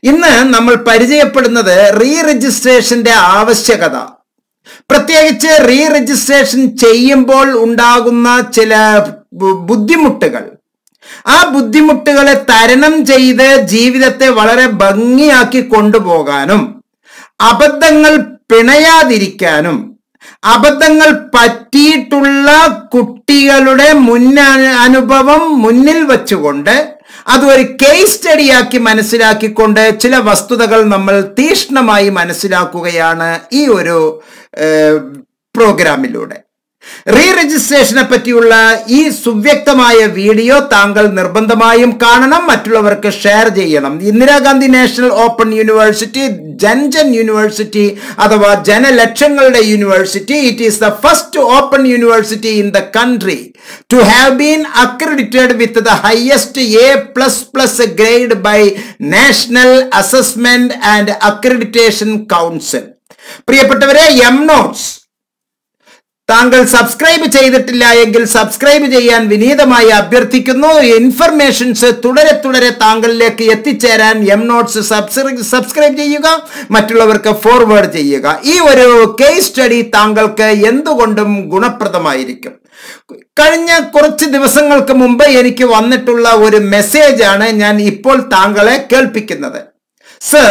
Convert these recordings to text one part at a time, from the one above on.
ഇന്ന് നമ്മൾ പരിചയപ്പെടുന്നത് റീ രജിസ്ട്രേഷന്റെ ആവശ്യകത പ്രത്യേകിച്ച് റീ രജിസ്ട്രേഷൻ ചെയ്യുമ്പോൾ ഉണ്ടാകുന്ന ചില ബു- ബുദ്ധിമുട്ടുകൾ ആ ബുദ്ധിമുട്ടുകളെ തരണം ചെയ്ത് ജീവിതത്തെ വളരെ ഭംഗിയാക്കി കൊണ്ടുപോകാനും അബദ്ധങ്ങൾ പിണയാതിരിക്കാനും അബദ്ധങ്ങൾ പറ്റിയിട്ടുള്ള കുട്ടികളുടെ മുൻ അനുഭവം മുന്നിൽ വച്ചുകൊണ്ട് അത് ഒരു കേസ് സ്റ്റഡിയാക്കി മനസ്സിലാക്കിക്കൊണ്ട് ചില വസ്തുതകൾ നമ്മൾ തീഷ്ണമായി മനസ്സിലാക്കുകയാണ് ഈ ഒരു ഏഹ്, പ്രോഗ്രാമിലൂടെ റീ രജിസ്ട്രേഷനെ പറ്റിയുള്ള ഈ സുവ്യക്തമായ വീഡിയോ താങ്കൾ നിർബന്ധമായും കാണണം മറ്റുള്ളവർക്ക് ഷെയർ ചെയ്യണം ഇന്ദിരാഗാന്ധി നാഷണൽ ഓപ്പൺ യൂണിവേഴ്സിറ്റി ജൻജൻ യൂണിവേഴ്സിറ്റി അഥവാ ജനലക്ഷങ്ങളുടെ university it is the first open university in the country to have been accredited with the highest A plus plus grade by national assessment and accreditation council പ്രിയപ്പെട്ടവരെ M notes താങ്കൾ subscribe ചെയ്തിട്ടില്ല എങ്കിൽ subscribe ചെയ്യാൻ വിനീതമായി അഭ്യർത്ഥിക്കുന്നു informations തുടരെ തുടരെ താങ്കളിലേക്ക് എത്തിച്ചേരാൻ എം നോട്ട്സ് സബ്സ്ക്രൈബ് ചെയ്യുക മറ്റുള്ളവർക്ക് ഫോർവേഡ് ചെയ്യുക ഈ ഒരു കേസ് സ്റ്റഡി താങ്കൾക്ക് എന്തുകൊണ്ടും ഗുണപ്രദമായിരിക്കും കഴിഞ്ഞ കുറച്ച് ദിവസങ്ങൾക്ക് മുമ്പ് എനിക്ക് വന്നിട്ടുള്ള ഒരു മെസ്സേജാണ് ഞാൻ ഇപ്പോൾ താങ്കളെ കേൾപ്പിക്കുന്നത് സർ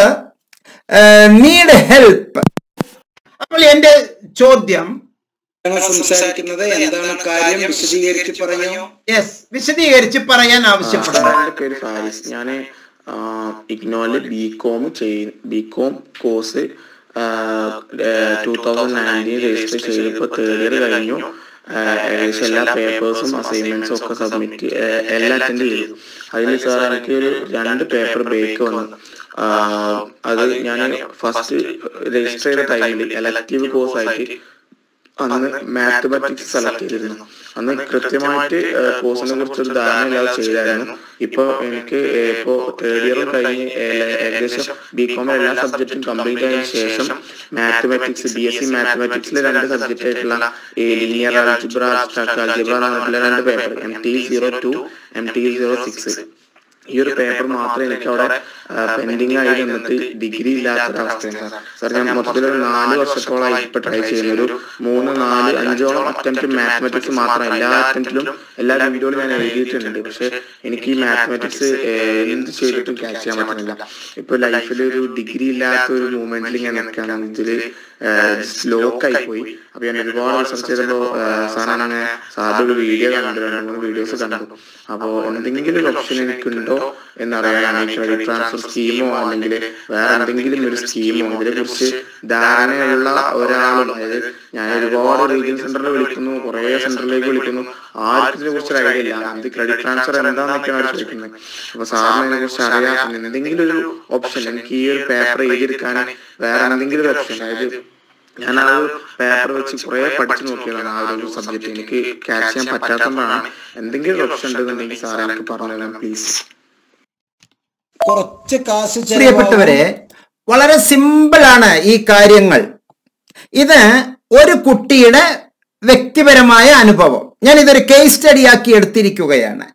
നീഡ് ഹെൽപ്പ് അപ്പോൾ എന്റെ ചോദ്യം ഞങ്ങൾ സംസാരിക്കുന്നത് എന്താണ് കാര്യം വിശദീകരിച്ച് പറഞ്ഞു യെസ് വിശദീകരിച്ച് പറയാൻ ആവശ്യപ്പെടുന്നു എൻ്റെ പേര് ഫാരിസ് ഞാൻ ഇഗ്നോയില് ബി കോം ചെയ് B com course two thousand nineteen register ചെയ്തപ്പോൾ തേർഡ് ഇയർ കഴിഞ്ഞു ആഹ് ഏകദേശം എല്ലാ പേപ്പേഴ്സും അസൈൻമെന്റ്സും ഒക്കെ സബ്മിറ്റ് എല്ലാം അറ്റൻഡ് ചെയ്തു അതിൽ സാർ എനിക്ക് ഒരു രണ്ട് പേപ്പർ ബ്രേക്ക് വന്നു ആഹ് അത് ഞാൻ ഫസ്റ്റ് രജിസ്റ്റർ ചെയ്ത ടൈമിൽ എലക്റ്റീവ് കോഴ്സ് ആയിട്ട് അന്ന് മാത്തമാറ്റിക്സ് സെലക്ട് ചെയ്തിരുന്നു അന്ന് കൃത്യമായിട്ട് കോഴ്സിനെ കുറിച്ച് ഒരു ധാരണ ഇല്ലാതെ ചെയ്തായിരുന്നു ഇപ്പൊ എനിക്ക് ഇപ്പോ തേർഡ് ഇയറും കഴിഞ്ഞ് ഏ- ഏകദേശം ബി കോം എല്ലാ സബ്ജക്റ്റും കംപ്ലീറ്റ് ആയതിനു ശേഷം മാത്തമാറ്റിക്സ് ബി എസ് സി മാത്തമാറ്റിക്സിലെ രണ്ട് സബ്ജക്റ്റ് ആയിട്ടുള്ള ലീനിയർ ആൽജിബ്ര അബ്സ്ട്രാക്ട് ആൽജിബ്ര എന്ന് പറഞ്ഞിട്ടുള്ള രണ്ട് paper M T zero two M T zero six ഈ ഒരു പേപ്പർ മാത്രമേ എനിക്ക് അവിടെ പെൻഡിങ് ആയി നിന്നിട്ട് ഡിഗ്രി ഇല്ലാത്തൊരവസ്ഥയാണ് സാർ സാർ ഞാൻ മൊത്തത്തിൽ ഒരു നാല് വർഷത്തോളമായി ഇപ്പൊ ട്രൈ ചെയ്യുന്ന ഒരു മൂന്ന് നാല് അഞ്ചോളം അറ്റംപ്റ്റ് മാത്തമാറ്റിക്സ് മാത്രം എല്ലാ അറ്റംപ്റ്റിലും എല്ലാ വീഡിയോയിലും ഞാൻ എഴുതിയിട്ടുണ്ട് പക്ഷെ എനിക്ക് ഈ മാത്തമാറ്റിക്സ് എന്ത് ചെയ്തിട്ടും ക്യാച്ച് ചെയ്യാൻ പറ്റുന്നില്ല ഇപ്പൊ ലൈഫിൽ ഒരു ഡിഗ്രി ഇല്ലാത്ത ഒരു മൂവ്മെന്റിൽ ഞാൻ നിൽക്കുകയാണ് ഇതില് ലോക്കായി പോയി അപ്പൊ ഞാൻ ഒരുപാട് റിസർച്ച് ചെയ്തപ്പോ സാറാണ് അങ്ങനെ സാറിന്റെ ഒരു വീഡിയോ കണ്ടു രണ്ട് മൂന്ന് വീഡിയോസ് കണ്ടു അപ്പോ എന്തെങ്കിലും ഒരു ഓപ്ഷൻ എനിക്കുണ്ടോ എന്നറിയാനാണ് ക്രെഡിറ്റ് ട്രാൻസ്ഫർ സ്കീമോ അല്ലെങ്കിൽ വേറെ എന്തെങ്കിലും ഒരു സ്കീമോ ഇതിനെ കുറിച്ച് ധാരണയുള്ള ഒരാളും അതായത് ഞാൻ ഒരുപാട് റീജിയൻ സെന്ററിൽ വിളിക്കുന്നു കുറെ സെന്ററിലേക്ക് വിളിക്കുന്നു ആർക്കും ഇതിനെ കുറിച്ച് ഐഡിയ ഇല്ല അത് ക്രെഡിറ്റ് ട്രാൻസ്ഫർ എന്താണെന്നൊക്കെയാണ് അവർ ചോദിക്കുന്നത് അപ്പൊ സാറിന് ഇതിനെ കുറിച്ച് അറിയാം എന്തെങ്കിലും ഒരു ഓപ്ഷൻ എനിക്ക് ഈ ഒരു പേപ്പർ എഴുതിയെടുക്കാൻ വേറെ എന്തെങ്കിലും ഒരു ഓപ്ഷൻ അതായത് ഞാൻ ആ ഒരു പേപ്പർ വെച്ച് കുറെ പഠിച്ചു നോക്കിയതാണ് ആ ഒരു സബ്ജക്ട് എനിക്ക് ക്യാച്ച് ചെയ്യാൻ പറ്റാത്തതുകൊണ്ടാണ് എന്തെങ്കിലും ഒരു ഓപ്ഷൻ ഉണ്ടെന്നുണ്ടെങ്കിൽ സാർ എനിക്ക് പറഞ്ഞു തരാം പ്ലീസ് കുറച്ച് കാശ് ചെലവാകും. പ്രിയപ്പെട്ടവരെ വളരെ സിമ്പിളാണ് ഈ കാര്യങ്ങൾ ഇത് ഒരു കുട്ടിയുടെ വ്യക്തിപരമായ അനുഭവം ഞാൻ ഇതൊരു കേസ് സ്റ്റഡി ആക്കി എടുത്തിരിക്കുകയാണ്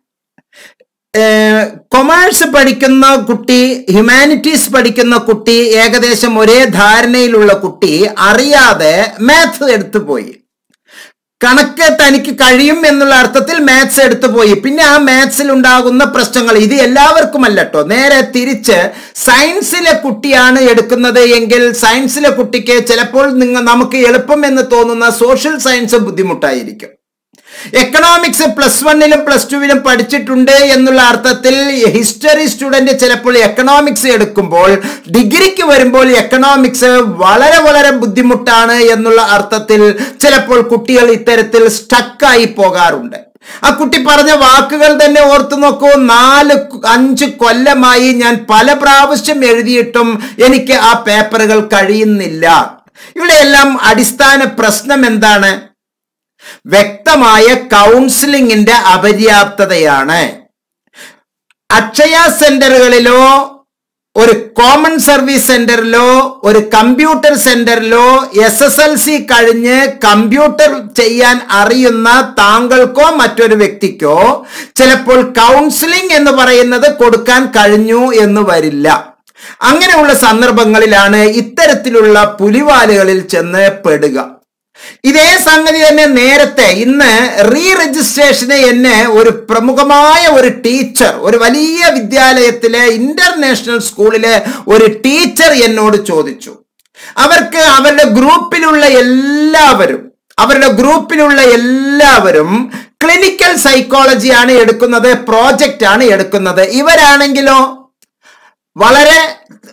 കൊമേഴ്സ് പഠിക്കുന്ന കുട്ടി ഹ്യൂമാനിറ്റീസ് പഠിക്കുന്ന കുട്ടി ഏകദേശം ഒരേ ധാരണയിലുള്ള കുട്ടി അറിയാതെ മാത്സ് എടുത്തു പോയി കണക്ക് തനിക്ക് കഴിയും എന്നുള്ള അർത്ഥത്തിൽ മാത്സ് എടുത്തു പോയി പിന്നെ ആ മാത്സിൽ ഉണ്ടാകുന്ന പ്രശ്നങ്ങൾ ഇത് എല്ലാവർക്കും അല്ലട്ടോ നേരെ തിരിച്ച് സയൻസിലെ കുട്ടിയാണ് എടുക്കുന്നത് എങ്കിൽ സയൻസിലെ കുട്ടിക്ക് ചിലപ്പോൾ നിങ്ങൾ നമുക്ക് എളുപ്പം എന്ന് തോന്നുന്ന സോഷ്യൽ സയൻസ് ബുദ്ധിമുട്ടായിരിക്കും എക്കണോമിക്സ് പ്ലസ് വണ്ണിലും പ്ലസ് ടുവിലും പഠിച്ചിട്ടുണ്ട് എന്നുള്ള അർത്ഥത്തിൽ ഹിസ്റ്ററി സ്റ്റുഡന്റ് ചിലപ്പോൾ എക്കണോമിക്സ് എടുക്കുമ്പോൾ ഡിഗ്രിക്ക് വരുമ്പോൾ എക്കണോമിക്സ് വളരെ വളരെ ബുദ്ധിമുട്ടാണ് എന്നുള്ള അർത്ഥത്തിൽ ചിലപ്പോൾ കുട്ടികൾ ഇത്തരത്തിൽ സ്റ്റക്കായി പോകാറുണ്ട് ആ കുട്ടി പറഞ്ഞ വാക്കുകൾ തന്നെ ഓർത്തു നോക്കൂ നാല് അഞ്ച് കൊല്ലമായി ഞാൻ പല പ്രാവശ്യം എഴുതിയിട്ടും എനിക്ക് ആ പേപ്പറുകൾ കഴിയുന്നില്ല ഇവിടെയെല്ലാം അടിസ്ഥാന പ്രശ്നം എന്താണ് വ്യക്തമായ കൗൺസിലിംഗിന്റെ അപര്യാപ്തതയാണ് അക്ഷയ സെന്ററുകളിലോ ഒരു കോമൺ സർവീസ് സെന്ററിലോ ഒരു കമ്പ്യൂട്ടർ സെന്ററിലോ എസ് എസ് എൽ സി കഴിഞ്ഞ് കമ്പ്യൂട്ടർ ചെയ്യാൻ അറിയുന്ന താങ്കൾക്കോ മറ്റൊരു വ്യക്തിക്കോ ചിലപ്പോൾ കൗൺസിലിംഗ് എന്ന് പറയുന്നത് കൊടുക്കാൻ കഴിഞ്ഞു എന്ന് വരില്ല അങ്ങനെയുള്ള സന്ദർഭങ്ങളിലാണ് ഇത്തരത്തിലുള്ള പുലിവാലുകളിൽ ചെന്ന് പെടുക ഇതേ സംഗതി തന്നെ നേരത്തെ ഇന്ന് റീ രജിസ്ട്രേഷന് എന്നെ ഒരു പ്രമുഖമായ ഒരു ടീച്ചർ ഒരു വലിയ വിദ്യാലയത്തിലെ ഇന്റർനാഷണൽ സ്കൂളിലെ ഒരു ടീച്ചർ എന്നോട് ചോദിച്ചു അവർക്ക് അവരുടെ ഗ്രൂപ്പിലുള്ള എല്ലാവരും അവരുടെ ഗ്രൂപ്പിലുള്ള എല്ലാവരും ക്ലിനിക്കൽ സൈക്കോളജിയാണ് എടുക്കുന്നത് പ്രോജക്റ്റ് ആണ് എടുക്കുന്നത് ഇവരാണെങ്കിലോ വളരെ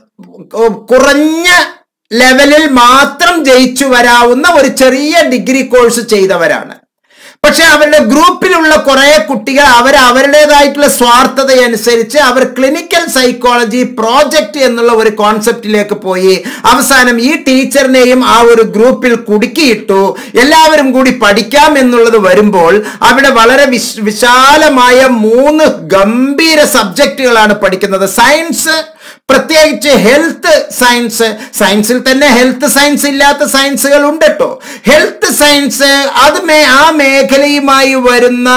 കുറഞ്ഞ ലെവലിൽ മാത്രം ജയിച്ചു വരാവുന്ന ഒരു ചെറിയ ഡിഗ്രി കോഴ്സ് ചെയ്തവരാണ് പക്ഷെ അവരുടെ ഗ്രൂപ്പിലുള്ള കുറെ കുട്ടികൾ അവർ അവരുടേതായിട്ടുള്ള സ്വാർത്ഥതയനുസരിച്ച് അവർ ക്ലിനിക്കൽ സൈക്കോളജി പ്രോജക്റ്റ് എന്നുള്ള ഒരു കോൺസെപ്റ്റിലേക്ക് പോയി അവസാനം ഈ ടീച്ചറിനെയും ആ ഒരു ഗ്രൂപ്പിൽ കുടുക്കിയിട്ടു എല്ലാവരും കൂടി പഠിക്കാം എന്നുള്ളത് വരുമ്പോൾ അവിടെ വളരെ വിശ് വിശാലമായ മൂന്ന് ഗംഭീര സബ്ജക്റ്റുകളാണ് പഠിക്കുന്നത് സയൻസ് പ്രത്യേകിച്ച് ഹെൽത്ത് സയൻസ് സയൻസിൽ തന്നെ ഹെൽത്ത് സയൻസ് ഇല്ലാത്ത സയൻസുകൾ ഉണ്ട് കേട്ടോ ഹെൽത്ത് സയൻസ് അത് മേ ആ മേഖലയുമായി വരുന്ന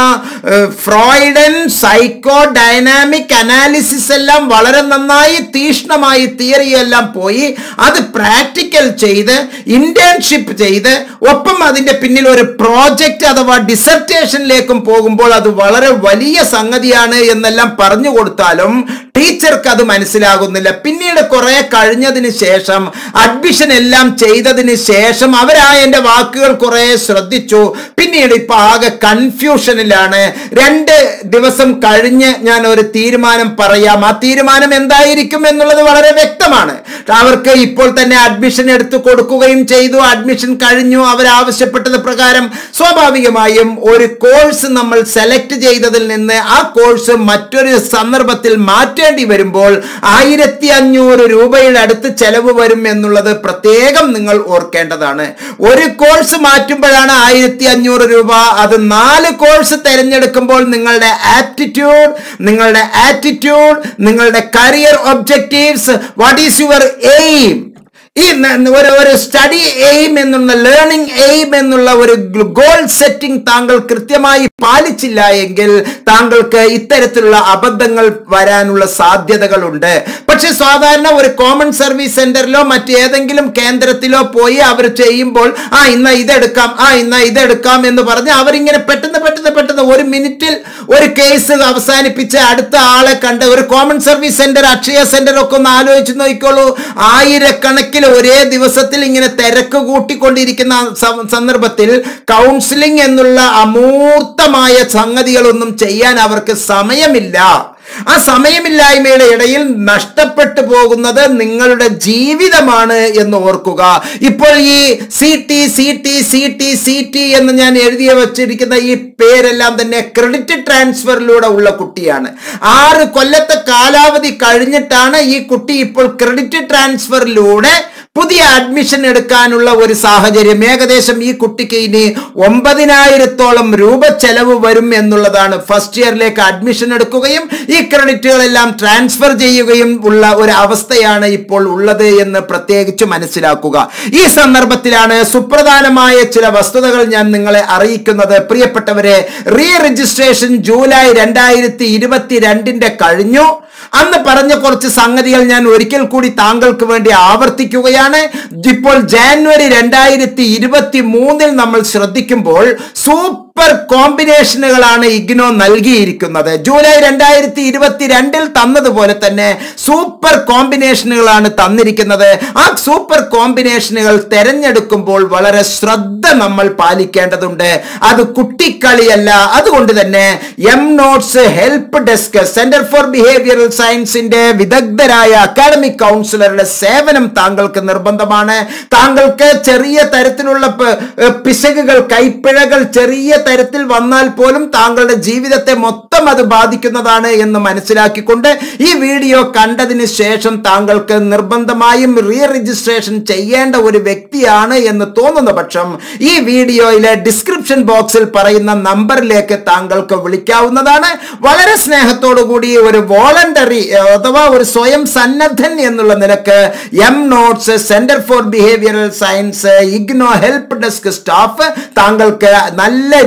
ഫ്രോയിഡൻ സൈക്കോ ഡൈനാമിക് അനാലിസിസ് എല്ലാം വളരെ നന്നായി തീഷ്ണമായി തിയറി എല്ലാം പോയി അത് പ്രാക്ടിക്കൽ ചെയ്ത് ഇന്റേൺഷിപ്പ് ചെയ്ത് ഒപ്പം അതിന്റെ പിന്നിൽ ഒരു പ്രോജക്റ്റ് അഥവാ ഡിസർട്ടേഷനിലേക്കും പോകുമ്പോൾ അത് വളരെ വലിയ സംഗതിയാണ് എന്നെല്ലാം പറഞ്ഞു കൊടുത്താലും ടീച്ചർക്ക് അത് മനസ്സിലാകുന്നില്ല പിന്നീട് കുറെ കഴിഞ്ഞതിന് ശേഷം അഡ്മിഷൻ എല്ലാം ചെയ്തതിന് ശേഷം അവരാ എൻ്റെ വാക്കുകൾ കുറെ ശ്രദ്ധിച്ചു പിന്നീട് ഇപ്പൊ ആകെ കൺഫ്യൂഷനിലാണ് രണ്ട് ദിവസം കഴിഞ്ഞ് ഞാൻ ഒരു തീരുമാനം പറയാം ആ തീരുമാനം എന്തായിരിക്കും എന്നുള്ളത് വളരെ വ്യക്തമാണ് അവർക്ക് ഇപ്പോൾ തന്നെ അഡ്മിഷൻ എടുത്തു കൊടുക്കുകയും ചെയ്തു അഡ്മിഷൻ കഴിഞ്ഞു അവർ ആവശ്യപ്പെട്ടത് പ്രകാരം സ്വാഭാവികമായും ഒരു കോഴ്സ് നമ്മൾ സെലക്ട് ചെയ്തതിൽ നിന്ന് ആ കോഴ്സ് മറ്റൊരു സന്ദർഭത്തിൽ മാറ്റേണ്ടി വരുമ്പോൾ ആയിരത്തി അഞ്ഞൂറ് രൂപയുടെ അടുത്ത് ചെലവ് വരും എന്നുള്ളത് പ്രത്യേകം നിങ്ങൾ ഓർക്കേണ്ടതാണ് ഒരു കോഴ്സ് മാറ്റുമ്പോഴാണ് ആയിരത്തി അഞ്ഞൂറ് രൂപ അത് നാല് കോഴ്സ് തിരഞ്ഞെടുക്കുമ്പോൾ നിങ്ങളുടെ ആപ്റ്റിറ്റ്യൂഡ് നിങ്ങളുടെ ആറ്റിറ്റ്യൂഡ് നിങ്ങളുടെ career objectives what is your aim ഈ ന- ഒരു ഒരു സ്റ്റഡി എയിം എന്നുള്ള ലേണിംഗ് എയിം എന്നുള്ള ഒരു ഗോൾ സെറ്റിംഗ് താങ്കൾ കൃത്യമായി പാലിച്ചില്ല എങ്കിൽ താങ്കൾക്ക് ഇത്തരത്തിലുള്ള അബദ്ധങ്ങൾ വരാനുള്ള സാധ്യതകളുണ്ട് പക്ഷെ സാധാരണ ഒരു കോമൺ സർവീസ് സെന്ററിലോ മറ്റേതെങ്കിലും കേന്ദ്രത്തിലോ പോയി അവർ ചെയ്യുമ്പോൾ ആ ഇന്ന ഇതെടുക്കാം ആ ഇന്ന ഇതെടുക്കാം എന്ന് പറഞ്ഞ് അവരിങ്ങനെ പെട്ടെന്ന് പെട്ടെന്ന് പെട്ടെന്ന് ഒരു മിനിറ്റിൽ ഒരു കേസ് അവസാനിപ്പിച്ച് അടുത്ത ആളെ കണ്ട് ഒരു common service centre Akshaya centre ഒക്കെ ഒന്ന് ആലോചിച്ച് നോക്കിക്കോളൂ ആയിരക്കണക്കിന് ഒരേ ദിവസത്തിൽ ഇങ്ങനെ തിരക്ക് കൂട്ടിക്കൊണ്ടിരിക്കുന്ന സ- സന്ദർഭത്തിൽ കൗൺസിലിംഗ് എന്നുള്ള അമൂർത്തമായ സംഗതികളൊന്നും ചെയ്യാൻ അവർക്ക് സമയമില്ല ആ സമയമില്ലായ്മയുടെ ഇടയിൽ നഷ്ടപ്പെട്ടു പോകുന്നത് നിങ്ങളുടെ ജീവിതമാണ് എന്ന് ഓർക്കുക ഇപ്പോൾ ഈ C T C T C T C T എന്ന് ഞാൻ എഴുതി വച്ചിരിക്കുന്ന ഈ പേരെല്ലാം തന്നെ ക്രെഡിറ്റ് ട്രാൻസ്ഫറിലൂടെ ഉള്ള കുട്ടിയാണ് ആറ് കൊല്ലത്തെ കാലാവധി കഴിഞ്ഞിട്ടാണ് ഈ കുട്ടി ഇപ്പോൾ ക്രെഡിറ്റ് ട്രാൻസ്ഫറിലൂടെ പുതിയ അഡ്മിഷൻ എടുക്കാനുള്ള ഒരു സാഹചര്യം ഏകദേശം ഈ കുട്ടിക്ക് ഇനി ഒമ്പതിനായിരത്തോളം രൂപ ചെലവ് വരും എന്നുള്ളതാണ് ഫസ്റ്റ് ഇയറിലേക്ക് അഡ്മിഷൻ എടുക്കുകയും ഈ ക്രെഡിറ്റുകളെല്ലാം ട്രാൻസ്ഫർ ചെയ്യുകയും ഉള്ള ഒരു അവസ്ഥയാണ് ഇപ്പോൾ ഉള്ളത് എന്ന് പ്രത്യേകിച്ച് മനസ്സിലാക്കുക ഈ സന്ദർഭത്തിലാണ് സുപ്രധാനമായ ചില വസ്തുതകൾ ഞാൻ നിങ്ങളെ അറിയിക്കുന്നത് പ്രിയപ്പെട്ടവരെ റീ രജിസ്ട്രേഷൻ ജൂലൈ രണ്ടായിരത്തി ഇരുപത്തി രണ്ടിന്റെ കഴിഞ്ഞു അന്ന് പറഞ്ഞ കുറച്ച് സംഗതികൾ ഞാൻ ഒരിക്കൽ കൂടി താങ്കൾക്ക് വേണ്ടി ആവർത്തിക്കുകയാണ് ഇപ്പോൾ ജാനുവരി രണ്ടായിരത്തി ഇരുപത്തി മൂന്നിൽ നമ്മൾ ശ്രദ്ധിക്കുമ്പോൾ സൂപ്പർ കോമ്പിനേഷനുകളാണ് ഇഗ്നോ നൽകിയിരിക്കുന്നത് ജൂലൈ രണ്ടായിരത്തി ഇരുപത്തി രണ്ടിൽ തന്നതുപോലെ തന്നെ സൂപ്പർ കോമ്പിനേഷനുകളാണ് തന്നിരിക്കുന്നത് ആ സൂപ്പർ കോമ്പിനേഷനുകൾ തെരഞ്ഞെടുക്കുമ്പോൾ വളരെ ശ്രദ്ധ നമ്മൾ പാലിക്കേണ്ടതുണ്ട് അത് കുട്ടിക്കളിയല്ല അതുകൊണ്ട് തന്നെ M notes help desk centre for behavioural സയൻസിന്റെ വിദഗ്ധരായ അക്കാഡമിക് കൗൺസിലറുടെ സേവനം താങ്കൾക്ക് നിർബന്ധമാണ് താങ്കൾക്ക് ചെറിയ തരത്തിലുള്ള പ- ഏഹ് പിശകുകൾ കൈപ്പിഴകൾ ചെറിയ തരത്തിൽ വന്നാൽ പോലും താങ്കളുടെ ജീവിതത്തെ മൊത്തം അത് ബാധിക്കുന്നതാണ് എന്ന് മനസ്സിലാക്കിക്കൊണ്ട് ഈ വീഡിയോ കണ്ടതിന് ശേഷം താങ്കൾക്ക് നിർബന്ധമായും റീ രജിസ്ട്രേഷൻ ചെയ്യേണ്ട ഒരു വ്യക്തിയാണ് എന്ന് തോന്നുന്ന പക്ഷം ഈ വീഡിയോയിലെ ഡിസ്ക്രിപ്ഷൻ ബോക്സിൽ പറയുന്ന നമ്പറിലേക്ക് താങ്കൾക്ക് വിളിക്കാവുന്നതാണ് വളരെ സ്നേഹത്തോടു കൂടി ഒരു വോളണ്ടറി അഥവാ ഒരു സ്വയം സന്നദ്ധൻ എന്നുള്ള നിലക്ക് M notes centre for behavioural science IGNOU help desk staff താങ്കൾക്ക് നല്ല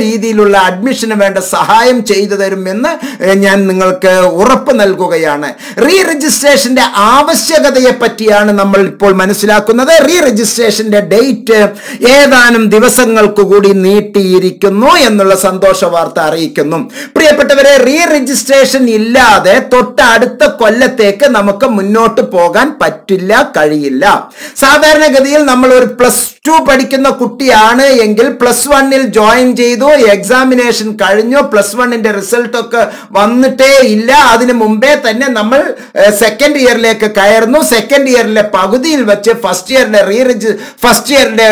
രീതിയിലുള്ള അഡ്മിഷന് വേണ്ട സഹായം ചെയ്തു തരുമെന്ന് ഏഹ്, ഞാൻ നിങ്ങൾക്ക് ഉറപ്പ് നൽകുകയാണ് റീ രജിസ്ട്രേഷന്റെ ആവശ്യകതയെ പറ്റിയാണ് നമ്മൾ ഇപ്പോൾ മനസ്സിലാക്കുന്നത് റീ രജിസ്ട്രേഷന്റെ ഡേറ്റ് ഏതാനും ദിവസങ്ങൾക്ക് കൂടി നീട്ടിയിരിക്കുന്നു എന്നുള്ള സന്തോഷ വാർത്ത അറിയിക്കുന്നു പ്രിയപ്പെട്ടവരെ റീ രജിസ്ട്രേഷൻ ഇല്ലാതെ തൊട്ടടുത്ത കൊല്ലത്തേക്ക് നമുക്ക് മുന്നോട്ട് പോകാൻ പറ്റില്ല കഴിയില്ല സാധാരണഗതിയിൽ നമ്മൾ ഒരു പ്ലസ് ടു പഠിക്കുന്ന കുട്ടിയാണ് എങ്കിൽ പ്ലസ് വണ്ണിൽ ജോയിൻ ചെയ്തു എക്സാമിനേഷൻ കഴിഞ്ഞു പ്ലസ് വണ്ണിന്റെ റിസൾട്ട് ഒക്കെ വന്നിട്ടേ ഇല്ല അതിന് മുമ്പേ തന്നെ നമ്മൾ സെക്കൻഡ് ഇയറിലേക്ക് കയറുന്നു സെക്കൻഡ് ഇയറിലെ പകുതിയിൽ വെച്ച് ഫസ്റ്റ് ഇയറിന്റെ റീ രജി ഫസ്റ്റ് ഇയറിന്റെ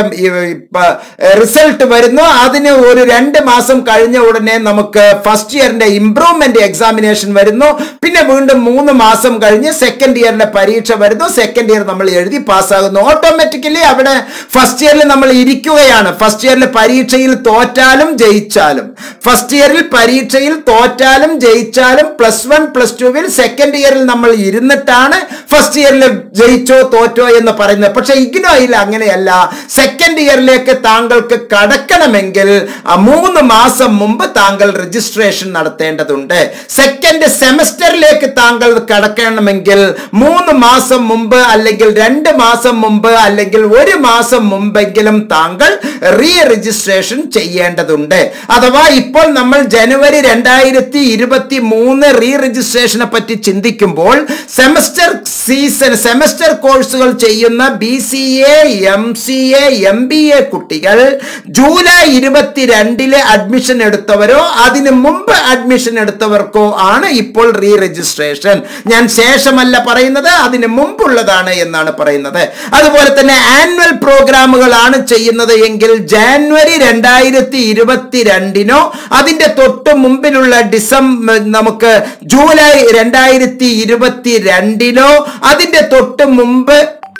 റിസൾട്ട് വരുന്നു അതിന് ഒരു രണ്ട് മാസം കഴിഞ്ഞ ഉടനെ നമുക്ക് ഫസ്റ്റ് ഇയറിന്റെ ഇംപ്രൂവ്മെന്റ് എക്സാമിനേഷൻ വരുന്നു പിന്നെ വീണ്ടും മൂന്ന് മാസം കഴിഞ്ഞ് സെക്കൻഡ് ഇയറിന്റെ പരീക്ഷ വരുന്നു സെക്കൻഡ് ഇയർ നമ്മൾ എഴുതി പാസ്സാകുന്നു ഓട്ടോമാറ്റിക്കലി അവിടെ ഫസ്റ്റ് ഇയറിൽ നമ്മൾ ഇരിക്കുകയാണ് ഫസ്റ്റ് ഇയറിൽ പരീക്ഷയിൽ തോറ്റാലും ജയിച്ചാലും ഫസ്റ്റ് ഇയറിൽ പരീക്ഷയിൽ തോറ്റാലും ജയിച്ചാലും പ്ലസ് വൺ പ്ലസ് ടുവിൽ സെക്കൻഡ് ഇയറിൽ നമ്മൾ ഇരുന്നിട്ടാണ് ഫസ്റ്റ് ഇയറിൽ ജയിച്ചോ തോറ്റോ എന്ന് പറയുന്നത് പക്ഷെ ഇഗ്നോയിൽ അങ്ങനെയല്ല സെക്കൻഡ് ഇയറിലേക്ക് താങ്കൾക്ക് കടക്കണമെങ്കിൽ ആ മൂന്ന് മാസം മുമ്പ് താങ്കൾ രജിസ്ട്രേഷൻ നടത്തേണ്ടതുണ്ട് സെക്കൻഡ് സെമസ്റ്ററിലേക്ക് താങ്കൾ കടക്കണമെങ്കിൽ മൂന്ന് മാസം മുമ്പ് അല്ലെങ്കിൽ രണ്ട് മാസം മുമ്പ് അല്ലെങ്കിൽ ഒരു മാസം മുമ്പെങ്കിലും താങ്കൾ റീ രജിസ്ട്രേഷൻ ചെയ്യേണ്ടതുണ്ട് അഥവാ ഇപ്പോൾ നമ്മൾ ജനുവരി രണ്ടായിരത്തി ഇരുപത്തി മൂന്ന് റീ രജിസ്ട്രേഷനെ പറ്റി ചിന്തിക്കുമ്പോൾ സെമസ്റ്റർ സീസൺ സെമസ്റ്റർ കോഴ്സുകൾ ചെയ്യുന്ന B C A M C A M B A കുട്ടികൾ ജൂലൈ ഇരുപത്തിരണ്ടിലെ അഡ്മിഷൻ എടുത്തവരോ അതിന് മുമ്പ് അഡ്മിഷൻ എടുത്തവർക്കോ ആണ് ഇപ്പോൾ റീ രജിസ്ട്രേഷൻ ഞാൻ ശേഷമല്ല പറയുന്നത് അതിന് മുമ്പുള്ളതാണ് എന്നാണ് പറയുന്നത് അതുപോലെ തന്നെ ആനുവൽ പ്രോഗ്രാമുകളാണ് ചെയ്യുന്നത് എങ്കിൽ ജാനുവരി രണ്ടായിരത്തി ഇരുപത്തിരണ്ടിനോ അതിന്റെ തൊട്ട് മുമ്പിലുള്ള ഡിസംബർ നമുക്ക് ജൂലൈ രണ്ടായിരത്തി ഇരുപത്തി രണ്ടിനോ അതിന്റെ തൊട്ട് മുമ്പ്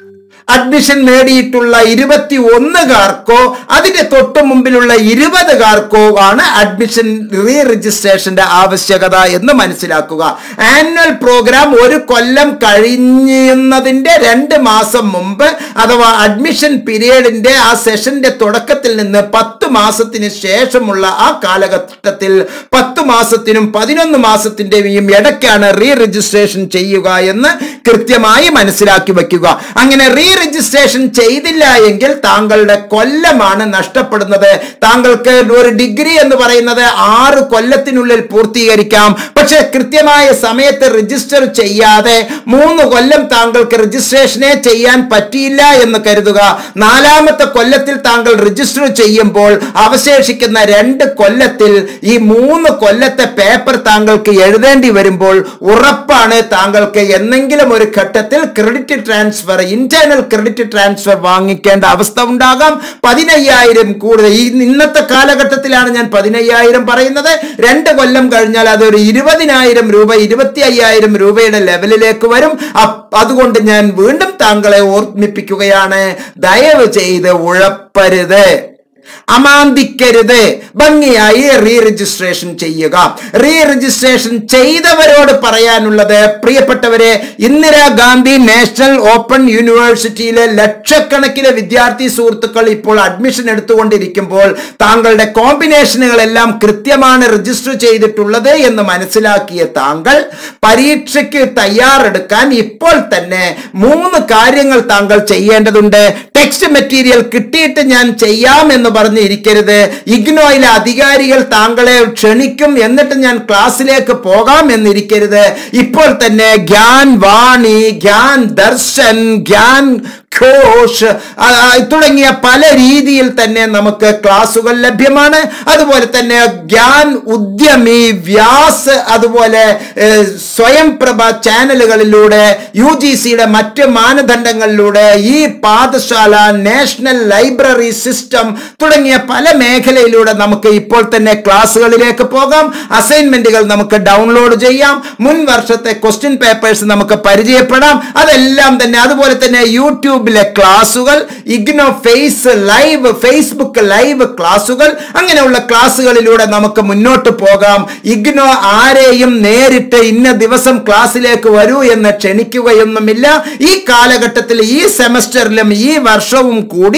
അഡ്മിഷൻ നേടിയിട്ടുള്ള ഇരുപത്തി ഒന്നുകാർക്കോ അതിന്റെ തൊട്ട് മുമ്പിലുള്ള ഇരുപതുകാർക്കോ ആണ് അഡ്മിഷൻ റീ രജിസ്ട്രേഷന്റെ ആവശ്യകത എന്ന് മനസ്സിലാക്കുക ആനുവൽ പ്രോഗ്രാം ഒരു കൊല്ലം കഴിയുന്നതിന്റെ രണ്ട് മാസം മുമ്പ് അഥവാ അഡ്മിഷൻ പീരീഡിന്റെ ആ സെഷന്റെ തുടക്കത്തിൽ നിന്ന് പത്ത് മാസത്തിന് ശേഷമുള്ള ആ കാലഘട്ടത്തിൽ പത്ത് മാസത്തിനും പതിനൊന്ന് മാസത്തിന്റെയും ഇടയ്ക്കാണ് റീ രജിസ്ട്രേഷൻ ചെയ്യുക എന്ന് കൃത്യമായി മനസ്സിലാക്കി വെക്കുക അങ്ങനെ റീ രജിസ്ട്രേഷൻ ചെയ്തില്ല എങ്കിൽ താങ്കളുടെ കൊല്ലമാണ് നഷ്ടപ്പെടുന്നത് താങ്കൾക്ക് ഒരു ഡിഗ്രി എന്ന് പറയുന്നത് ആറ് കൊല്ലത്തിനുള്ളിൽ പൂർത്തീകരിക്കാം പക്ഷെ കൃത്യമായ സമയത്ത് രജിസ്റ്റർ ചെയ്യാതെ മൂന്ന് കൊല്ലം താങ്കൾക്ക് രജിസ്ട്രേഷനെ ചെയ്യാൻ പറ്റിയില്ല എന്ന് കരുതുക നാലാമത്തെ കൊല്ലത്തിൽ താങ്കൾ രജിസ്റ്റർ ചെയ്യുമ്പോൾ അവശേഷിക്കുന്ന രണ്ട് കൊല്ലത്തിൽ ഈ മൂന്ന് കൊല്ലത്തെ പേപ്പർ താങ്കൾക്ക് എഴുതേണ്ടി വരുമ്പോൾ ഉറപ്പാണ് താങ്കൾക്ക് എന്നെങ്കിലും ഒരു ഘട്ടത്തിൽ credit transfer internal credit transfer വാങ്ങിക്കേണ്ട അവസ്ഥ ഉണ്ടാകാം പതിനയ്യായിരം കൂടുതൽ ഈ ഇന്നത്തെ കാലഘട്ടത്തിലാണ് ഞാൻ പതിനയ്യായിരം പറയുന്നത് രണ്ട് കൊല്ലം കഴിഞ്ഞാൽ അതൊരു ഇരുപതിനായിരം രൂപ ഇരുപത്തി അയ്യായിരം രൂപയുടെ ലെവലിലേക്ക് വരും അപ്പ് അതുകൊണ്ട് ഞാൻ വീണ്ടും താങ്കളെ ഓർമ്മിപ്പിക്കുകയാണ് ദയവ് ചെയ്ത് ഉഴപ്പരുത് അമാന്തിക്കരുത് ഭംഗിയായി റീ രജിസ്ട്രേഷൻ ചെയ്യുക റീ രജിസ്ട്രേഷൻ ചെയ്തവരോട് പറയാനുള്ളത് പ്രിയപ്പെട്ടവരെ ഇന്ദിരാഗാന്ധി നാഷണൽ ഓപ്പൺ യൂണിവേഴ്സിറ്റിയിലെ ലക്ഷക്കണക്കിന് വിദ്യാർത്ഥി സുഹൃത്തുക്കൾ ഇപ്പോൾ അഡ്മിഷൻ എടുത്തുകൊണ്ടിരിക്കുമ്പോൾ താങ്കളുടെ കോമ്പിനേഷനുകളെല്ലാം കൃത്യമാണ് രജിസ്റ്റർ ചെയ്തിട്ടുള്ളത് എന്ന് മനസ്സിലാക്കിയ താങ്കൾ പരീക്ഷയ്ക്ക് തയ്യാറെടുക്കാൻ ഇപ്പോൾ തന്നെ മൂന്ന് കാര്യങ്ങൾ താങ്കൾ ചെയ്യേണ്ടതുണ്ട് ടെക്സ്റ്റ് മെറ്റീരിയൽ കിട്ടിയിട്ട് ഞാൻ ചെയ്യാം എന്ന് പറഞ്ഞിരിക്കരുത് ഇഗ്നോയിലെ അധികാരികൾ താങ്കളെ ക്ഷണിക്കും എന്നിട്ട് ഞാൻ ക്ലാസ്സിലേക്ക് പോകാം എന്നിരിക്കരുത് ഇപ്പോൾ തന്നെ ഗ്യാൻ വാണി ഗ്യാൻ ദർശൻ ഗ്യാൻ ഘോഷ് ആ, ആ, തുടങ്ങിയ പല രീതിയിൽ തന്നെ നമുക്ക് ക്ലാസുകൾ ലഭ്യമാണ് അതുപോലെ തന്നെ ഗ്യാൻ ഉദ്യമി വ്യാസ് അതുപോലെ ഏഹ്, സ്വയം പ്രഭ ചാനലുകളിലൂടെ യു ജി സിയുടെ മറ്റ് മാനദണ്ഡങ്ങളിലൂടെ ഈ പാഠശാല നാഷണൽ ലൈബ്രറി സിസ്റ്റം തുടങ്ങിയ പല മേഖലയിലൂടെ നമുക്ക് ഇപ്പോൾ തന്നെ ക്ലാസ്സുകളിലേക്ക് പോകാം അസൈൻമെന്റുകൾ നമുക്ക് ഡൗൺലോഡ് ചെയ്യാം മുൻ വർഷത്തെ ക്വസ്റ്റ്യൻ പേപ്പേഴ്സ് നമുക്ക് പരിചയപ്പെടാം അതെല്ലാം തന്നെ അതുപോലെ തന്നെ യൂട്യൂബിലെ ക്ലാസുകൾ IGNOU face live Facebook live ക്ലാസുകൾ അങ്ങനെയുള്ള ക്ലാസ്സുകളിലൂടെ നമുക്ക് മുന്നോട്ട് പോകാം ഇഗ്നോ ആരെയും നേരിട്ട് ഇന്ന ദിവസം ക്ലാസ്സിലേക്ക് വരൂ എന്ന് ക്ഷണിക്കുകയൊന്നുമില്ല ഈ കാലഘട്ടത്തിൽ ഈ സെമസ്റ്ററിലും ഈ വർഷവും കൂടി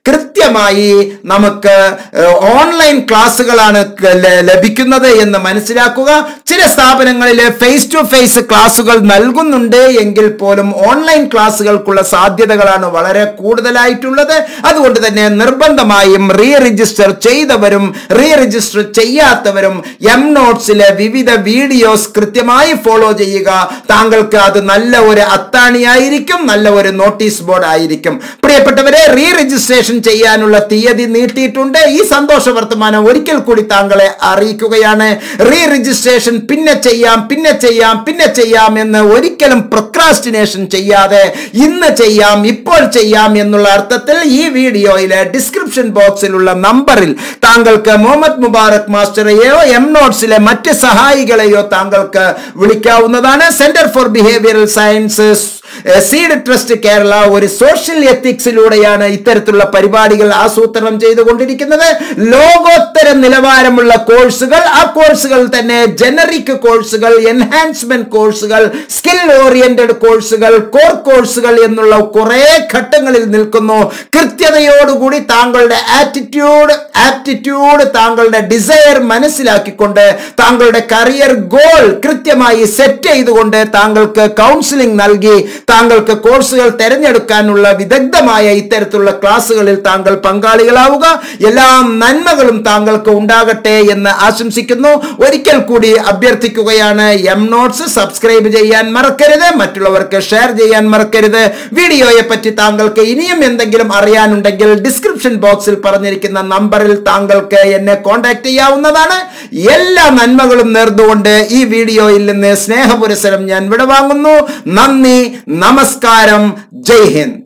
കൃത്യമായി നമുക്ക് ഏഹ്, ഓൺലൈൻ ക്ലാസ്സുകളാണ് ക- ല- ലഭിക്കുന്നത് എന്ന് മനസ്സിലാക്കുക ചില സ്ഥാപനങ്ങളിൽ ഫേസ് ടു ഫേസ് ക്ലാസ്സുകൾ നൽകുന്നുണ്ട് എങ്കിൽ പോലും ഓൺലൈൻ ക്ലാസ്സുകൾക്കുള്ള സാധ്യതകളാണ് വളരെ കൂടുതലായിട്ടുള്ളത് അതുകൊണ്ട് തന്നെ നിർബന്ധമായും റീ രജിസ്റ്റർ ചെയ്തവരും റീ രജിസ്റ്റർ ചെയ്യാത്തവരും എം നോട്ട്സിലെ വിവിധ വീഡിയോസ് കൃത്യമായി ഫോളോ ചെയ്യുക താങ്കൾക്ക് അത് നല്ല ഒരു അത്താണിയായിരിക്കും നല്ല ഒരു നോട്ടീസ് ബോർഡ് ആയിരിക്കും പ്രിയപ്പെട്ടവരെ റീ രജിസ്ട്രേഷൻ ചെയ്യാനുള്ള തീയതി നീട്ടിയിട്ടുണ്ട് ഈ സന്തോഷ വർത്തമാനം ഒരിക്കൽ കൂടി താങ്കളെ അറിയിക്കുകയാണ് റീ രജിസ്ട്രേഷൻ പിന്നെ ചെയ്യാം പിന്നെ ചെയ്യാം പിന്നെ ചെയ്യാം എന്ന് ഒരിക്കലും പ്രൊക്രാസ്റ്റിനേഷൻ ചെയ്യാതെ ഇന്ന് ചെയ്യാം ഇപ്പോൾ ചെയ്യാം എന്നുള്ള അർത്ഥത്തിൽ ഈ വീഡിയോയിലെ ഡിസ്ക്രിപ്ഷൻ ബോക്സിലുള്ള നമ്പറിൽ താങ്കൾക്ക് മുഹമ്മദ് മുബാറക് മാസ്റ്ററെയോ എം നോട്ട്സിലെ മറ്റ് സഹായികളെയോ താങ്കൾക്ക് വിളിക്കാവുന്നതാണ് centre for behavioural sciences seed trust Kerala ഒരു സോഷ്യൽ എത്തിക്സിലൂടെയാണ് ഇത്തരത്തിലുള്ള പരിപാടികൾ ആസൂത്രണം ചെയ്തുകൊണ്ടിരിക്കുന്നത് ലോകോത്തര നിലവാരമുള്ള കോഴ്സുകൾ ആ കോഴ്സുകൾ തന്നെ ജനറിക് കോഴ്സുകൾ എൻഹാൻസ്മെന്റ് കോഴ്സുകൾ സ്കിൽ ഓറിയന്റഡ് കോഴ്സുകൾ കോർ കോഴ്സുകൾ എന്നുള്ള കുറെ ഘട്ടങ്ങളിൽ നിൽക്കുന്നു കൃത്യതയോടുകൂടി താങ്കളുടെ ആറ്റിറ്റ്യൂഡ് ആപ്റ്റിറ്റ്യൂഡ് താങ്കളുടെ ഡിസയർ മനസ്സിലാക്കിക്കൊണ്ട് താങ്കളുടെ കരിയർ ഗോൾ കൃത്യമായി സെറ്റ് ചെയ്തുകൊണ്ട് താങ്കൾക്ക് കൗൺസിലിംഗ് നൽകി താങ്കൾക്ക് കോഴ്സുകൾ തിരഞ്ഞെടുക്കാനുള്ള വിദഗ്ധമായ ഇത്തരത്തിലുള്ള ക്ലാസ്സുകളിൽ താങ്കൾ പങ്കാളികളാവുക എല്ലാ നന്മകളും താങ്കൾക്ക് ഉണ്ടാകട്ടെ എന്ന് ആശംസിക്കുന്നു ഒരിക്കൽ കൂടി അഭ്യർത്ഥിക്കുകയാണ് എം നോട്ട്സ് സബ്സ്ക്രൈബ് ചെയ്യാൻ മറക്കരുത് മറ്റുള്ളവർക്ക് ഷെയർ ചെയ്യാൻ മറക്കരുത് വീഡിയോയെ പറ്റി താങ്കൾക്ക് ഇനിയും എന്തെങ്കിലും അറിയാനുണ്ടെങ്കിൽ ഡിസ്ക്രിപ്ഷൻ ബോക്സിൽ പറഞ്ഞിരിക്കുന്ന നമ്പറിൽ താങ്കൾക്ക് എന്നെ കോൺടാക്ട് ചെയ്യാവുന്നതാണ് എല്ലാ നന്മകളും നേർന്നുകൊണ്ട് ഈ വീഡിയോയിൽ നിന്ന് സ്നേഹപുരസരം ഞാൻ വിടവാങ്ങുന്നു നന്ദി നമസ്കാരം ജയ് ഹിന്ദ്